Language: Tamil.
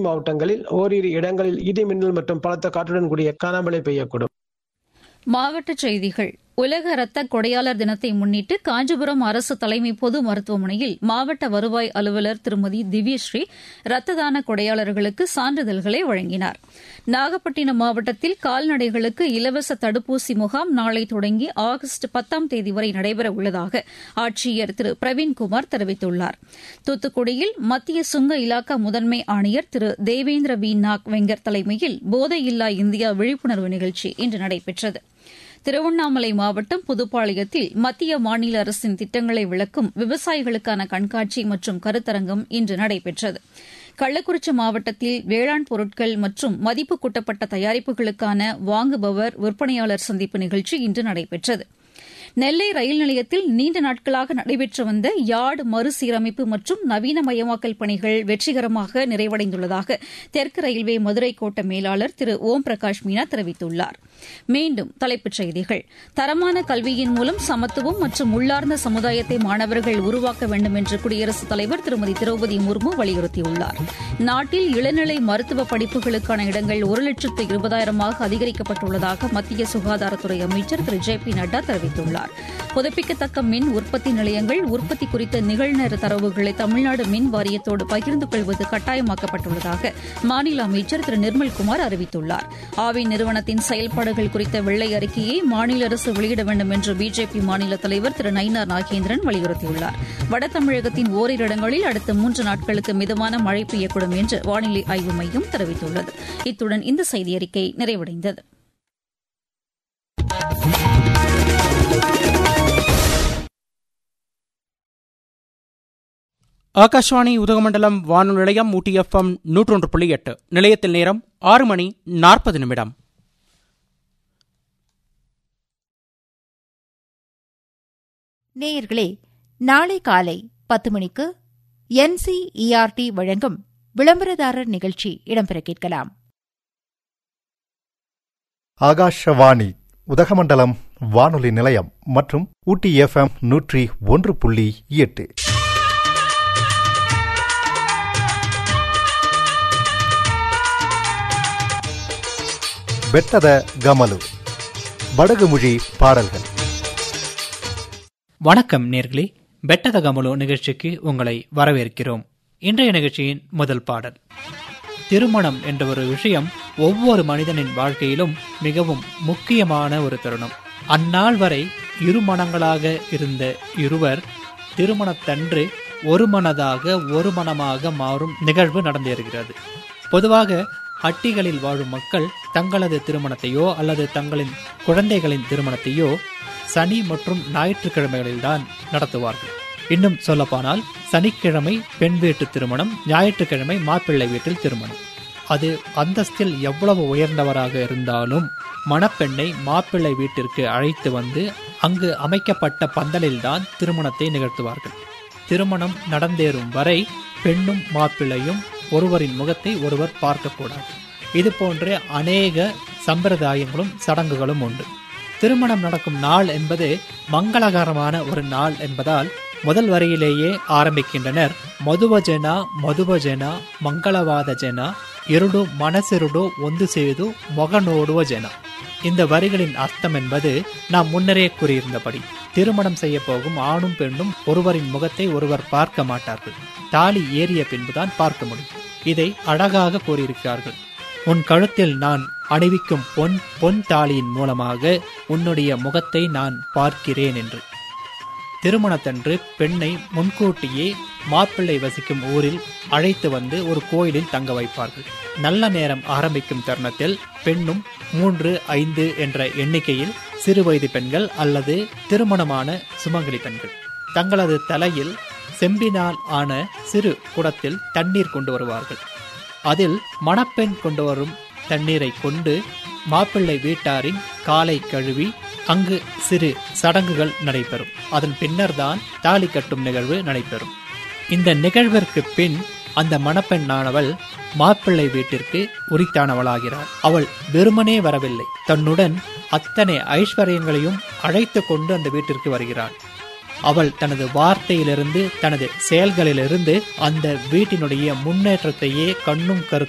மாவட்டங்களில் ஓரிரு இடங்களில் இடி மின்னல் மற்றும் பலத்த காற்றுடன் கூடிய கனமழை பெய்யக்கூடும் மாவட்டச் செய்திகள் உலக இரத்த கொடையாளர் தினத்தை முன்னிட்டு காஞ்சிபுரம் அரசு தலைமை பொது மருத்துவமனையில் மாவட்ட வருவாய் அலுவலர் திருமதி திவ்யஸ்ரீ இரத்த தான கொடையாளர்களுக்கு சான்றிதழ்களை வழங்கினார் நாகப்பட்டினம் மாவட்டத்தில் கால்நடைகளுக்கு இலவச தடுப்பூசி முகாம் நாளை தொடங்கி ஆகஸ்ட் பத்தாம் தேதி வரை நடைபெற உள்ளதாக ஆட்சியர் திரு பிரவீன்குமார் தெரிவித்துள்ளார் தூத்துக்குடியில் மத்திய சுங்க இலாக்கா முதன்மை ஆணையர் திரு தேவேந்திர வி நாக் வெங்கர் தலைமையில் போதையில்லா இந்தியா விழிப்புணர்வு நிகழ்ச்சி இன்று நடைபெற்றது திருவண்ணாமலை மாவட்டம் புதுப்பாளையத்தில் மத்திய மாநில அரசின் திட்டங்களை விளக்கும் விவசாயிகளுக்கான கண்காட்சி மற்றும் கருத்தரங்கம் இன்று நடைபெற்றது கள்ளக்குறிச்சி மாவட்டத்தில் வேளாண் பொருட்கள் மற்றும் மதிப்பு கூட்டப்பட்ட தயாரிப்புகளுக்கான வாங்குபவர் விற்பனையாளர் சந்திப்பு நிகழ்ச்சி இன்று நடைபெற்றது நெல்லை ரயில் நிலையத்தில் நீண்ட நாட்களாக நடைபெற்று வந்த யார்டு மறுசீரமைப்பு மற்றும் நவீனமயமாக்கல் பணிகள் வெற்றிகரமாக நிறைவடைந்துள்ளதாக தெற்கு ரயில்வே மதுரை கோட்ட மேலாளர் திரு ஓம் பிரகாஷ் மீனா தெரிவித்துள்ளார் மீண்டும் தலைப்புச் செய்திகள் தரமான கல்வியின் மூலம் சமத்துவம் மற்றும் உள்ளார்ந்த சமுதாயத்தை மாணவர்கள் உருவாக்க வேண்டும் என்று குடியரசுத் தலைவர் திருமதி திரௌபதி முர்மு வலியுறுத்தியுள்ளார் நாட்டில் இளநிலை மருத்துவ படிப்புகளுக்கான இடங்கள் ஒரு லட்சத்து இருபதாயிரமாக அதிகரிக்கப்பட்டுள்ளதாக மத்திய சுகாதாரத்துறை அமைச்சர் திரு ஜே பி நட்டா தெரிவித்துள்ளார் புதுப்பிக்கத்தக்க மின் உற்பத்தி நிலையங்கள் உற்பத்தி குறித்த நிகழ்நேர தரவுகளை தமிழ்நாடு மின் வாரியத்தோடு பகிர்ந்து கொள்வது கட்டாயமாக்கப்பட்டுள்ளதாக மாநில அமைச்சர் திரு நிர்மல்குமார் அறிவித்துள்ளார் ஆவி நிறுவனத்தின் செயல்பாடுகள் குறித்த வெள்ளை அறிக்கையை மாநில அரசு வெளியிட வேண்டும் என்று பிஜேபி மாநில தலைவர் திரு நயினார் நாகேந்திரன் வலியுறுத்தியுள்ளார் வட தமிழகத்தின் ஓரிரு இடங்களில் அடுத்த மூன்று நாட்களுக்கு மிதமான மழை பெய்யக்கூடும் என்று வானிலை ஆய்வு மையம் தெரிவித்துள்ளது இத்துடன் இந்த செய்தியறிக்கை நிறைவடைந்தது ஆகாஷ்வாணி உதகமண்டலம் வானொலி நிலையம் ஊட்டி எஃப்எம் நூற்றொன்று புள்ளி எட்டு நிலையத்தில் நேரம் ஆறு மணி நாற்பது நிமிடம் நேயர்களே நாளை காலை பத்து மணிக்கு என்சிஇஆர்டி வழங்கும் விளம்பரதாரர் நிகழ்ச்சி இடம்பெற கேட்கலாம் ஆகாஷவாணி உதகமண்டலம் வானொலி நிலையம் மற்றும் ஊட்டி எஃப்எம் நூற்றி ஒன்று புள்ளி எட்டு ಬೆಟ್ಟದ ಗಮಲು ಬಡಗುಮುழி பாடல்கள் வணக்கம் நேர்களே பெட்டத கமலோ நிகழ்ச்சிக்கு உங்களை வரவேற்கிறோம் இன்றைய நிகழ்ச்சியின் முதல் பாடல் திருமணம் என்ற ஒரு விஷயம் ஒவ்வொரு மனிதனின் வாழ்க்கையிலும் மிகவும் முக்கியமான ஒரு தருணம் அந்நாள் வரை இரு மனங்களாக இருந்த இருவர் திருமணத்தன்று ஒரு மனதாக ஒரு மனமாக மாறும் நிகழ்வு நடந்தேறுகிறது பொதுவாக ஹட்டிகளில் வாழும் மக்கள் தங்களது திருமணத்தையோ அல்லது தங்களின் குழந்தைகளின் திருமணத்தையோ சனி மற்றும் ஞாயிற்றுக்கிழமைகளில்தான் நடத்துவார்கள் இன்னும் சொல்லப்போனால் சனிக்கிழமை பெண் வீட்டு திருமணம் ஞாயிற்றுக்கிழமை மாப்பிள்ளை வீட்டில் திருமணம் அது அந்தஸ்தில் எவ்வளவு உயர்ந்தவராக இருந்தாலும் மணப்பெண்ணை மாப்பிள்ளை வீட்டிற்கு அழைத்து வந்து அங்கு அமைக்கப்பட்ட பந்தலில்தான் திருமணத்தை நிகழ்த்துவார்கள் திருமணம் நடந்தேறும் வரை பெண்ணும் மாப்பிள்ளையும் ஒருவரின் முகத்தை ஒருவர் பார்க்கக்கூடாது இது போன்ற அநேக சம்பிரதாயங்களும் சடங்குகளும் உண்டு திருமணம் நடக்கும் நாள் என்பது மங்களகரமான ஒரு நாள் என்பதால் முதல் வரியிலேயே ஆரம்பிக்கின்றனர் மதுவஜன மதுவஜன ಮಂಗಳವಾದ ಜನ ಎರಡು ಮನಸ್ಸೆರಡು ಒಂದು ಸೇದು ಮೊಗ ನೋಡುವ ಜನ இந்த வரிகளின் அர்த்தம் என்பது நாம் முன்னரே கூறியிருந்தபடி திருமணம் செய்ய போகும் ஆணும் பெண்ணும் ஒருவரின் முகத்தை ஒருவர் பார்க்க மாட்டார்கள் தாலி ஏறிய பின்புதான் பார்க்க முடியும் இதை அழகாக கூறியிருக்கிறார்கள் உன் கழுத்தில் நான் அணிவிக்கும் பொன் பொன் தாலியின் மூலமாக உன்னுடைய முகத்தை நான் பார்க்கிறேன் என்று திருமணத்தன்று பெண்ணை முன்கூட்டியே மாப்பிள்ளை வசிக்கும் ஊரில் அழைத்து வந்து ஒரு கோயிலில் தங்க வைப்பார்கள் நல்ல நேரம் ஆரம்பிக்கும் தருணத்தில் பெண்ணும் மூன்று ஐந்து என்ற எண்ணிக்கையில் சிறுவயது பெண்கள் அல்லது திருமணமான சுமங்கலி பெண்கள் தங்களது தலையில் செம்பினால் ஆன சிறு குடத்தில் தண்ணீர் கொண்டு வருவார்கள் அதில் மணப்பெண் கொண்டு வரும் தண்ணீரை கொண்டு மாப்பிள்ளை வீட்டாரின் காலை கழுவி அங்கு சிறு சடங்குகள் நடைபெறும் அதன் பின்னர்தான் தாலி கட்டும் நிகழ்வு நடைபெறும் இந்த நிகழ்விற்கு பின் அந்த மணப்பெண்ணானவள் மாப்பிள்ளை வீட்டிற்கு உரித்தானவளாகிறாள் அவள் வெறுமனே வரவில்லை தன்னுடன் அத்தனை ஐஸ்வர்யங்களையும் அழைத்து கொண்டு அந்த வீட்டிற்கு வருகிறாள் அவள் தனது வார்த்தையிலிருந்து தனது செயல்களிலிருந்து அந்த வீட்டினுடைய முன்னேற்றத்தையே கண்ணும் கருத்து